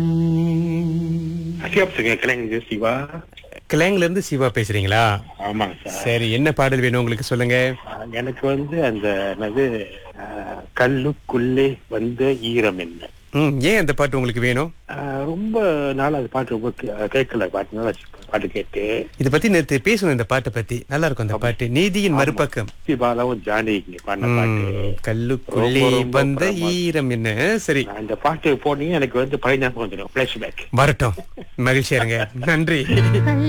சிவப் சிங்க கிளைங்க சிவா கிளாங்ல இருந்து சிவா பேசுறீங்களா ஆமாங்க சார் சரி என்ன பாடல் வேணும் உங்களுக்கு சொல்லுங்க ஆஹ் எனக்கு வந்து அந்த என்னது ஆஹ் கல்லுக்குள்ளே வந்த ஈரம் என்ன ம் ஏன் அந்த பாட்டு உங்களுக்கு வேணும் ஆஹ் ரொம்ப நாள் அது பாட்டு ரொம்ப கே- கேட்கல பாட்டு நல்லா பாட்டு கேட்டு இத பத்தி நேத்து பேசணும் இந்த பாட்டை பத்தி நல்லா இருக்கும் அந்த பாட்டு நீதியின் மறுபக்கம் சிவாலாவும் ஜானகி பாடின பாட்டு ம், கல்லுக்குள்ளே ரொம்ப, ரொம்ப வந்த பிரமாதம். ஈரம் என்ன சரி நான் இந்த பாட்டு போனீங்க எனக்கு வந்து பழைய ஞாபகம் வந்துடும் பிளாஷ்பேக் வரட்டும் மகிழ்ச்சியா இருங்க நன்றி